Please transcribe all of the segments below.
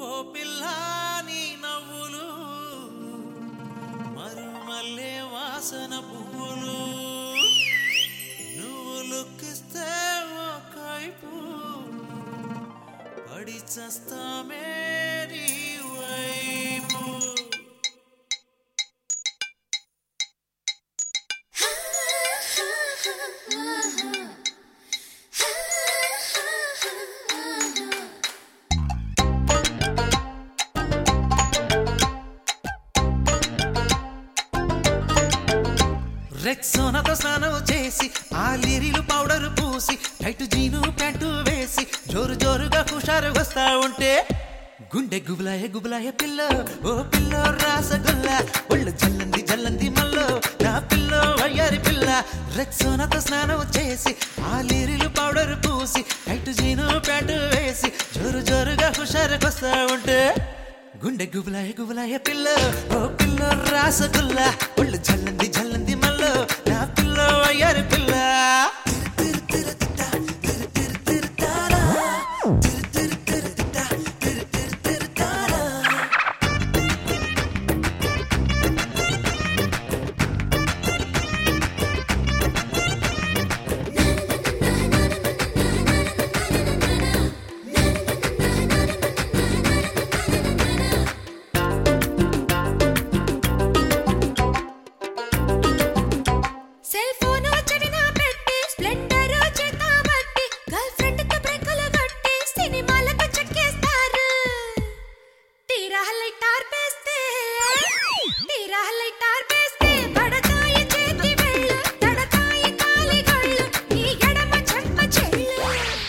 ఓ పిల్ల నీ నవ్వులు మరుమల్లే వాసన పువ్వులు నువ్వు లుక్కిస్తే ఓ కైపు పడి చస్తామే నీ వైపు రెక్సోనతో స్నానం చేసి ఆ లిరిలు పౌడర్ పూసి టైట్ జీను ప్యాంటు వేసి జోరు జోరుగా హుషారు వస్తా ఉంటే గుండె గుబులాయ గుబులాయ పిల్ల ఓ పిల్ల రాసగుల్ల ఒళ్ళు జల్లంది జల్లంది మల్లో నా పిల్ల వయ్యారి పిల్ల రెక్సోనతో స్నానం చేసి ఆ లిరిలు పౌడర్ పూసి టైట్ జీను ప్యాంటు వేసి జోరు జోరుగా హుషారు వస్తా ఉంటే గుండె గుబులాయ గుబులాయ పిల్ల ఓ పిల్ల రాసగుల్ల ఒళ్ళు జల్లంది జల్లంది మల్లో నా పిల్ల అయ్యారు పిల్ల సెల్ ఫోన్ చెవిన పెట్టి స్ప్లెండర్ చేత బట్టి గర్ల్ ఫ్రెండ్ తో బ్రేకులు కొట్టి సినిమాలకు చెక్కేస్తారు తీరా లైటార్ పేస్తే తీరా లైటార్ పేస్తే పడతాయి చేతి వెళ్ళు తడతాయి కాలి గళ్ళు ఈ ఎడమ చెంప చెళ్ళు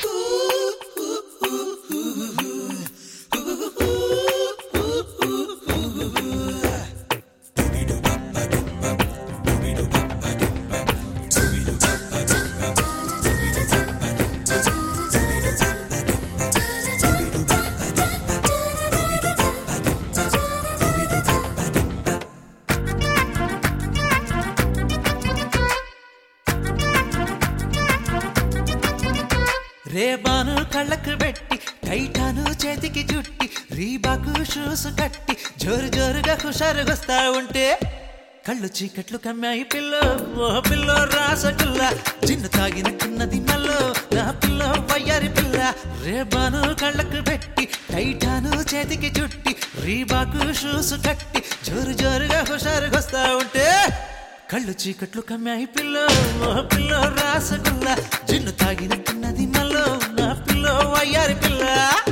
రేబాను కళ్ళకు పెట్టి టైటాను చేతికి జుట్టి రీబాకు షూస్ కట్టి జోరు జోరుగా హుషారుగొస్తా ఉంటే కళ్ళు చీకట్లు కమ్మాయి పిల్ల ఓ పిల్ల రాసగుల్ల జిన్ను తాగినట్టున్నది మల్లో నా పిల్ల వయ్యారి పిల్ల రేబాను కళ్ళకు పెట్టి టైటాను చేతికి జుట్టి రీబాకు షూస్ కట్టి జోరు జోరుగా హుషారుగొస్తా ఉంటే కళ్ళు చీకట్లు కమ్మాయి పిల్ల ఓ పిల్ల రాసగుల్ల జిన్ను తాగినట్టున్నది మల్లో నా పిల్ల వయ్యారి పిల్ల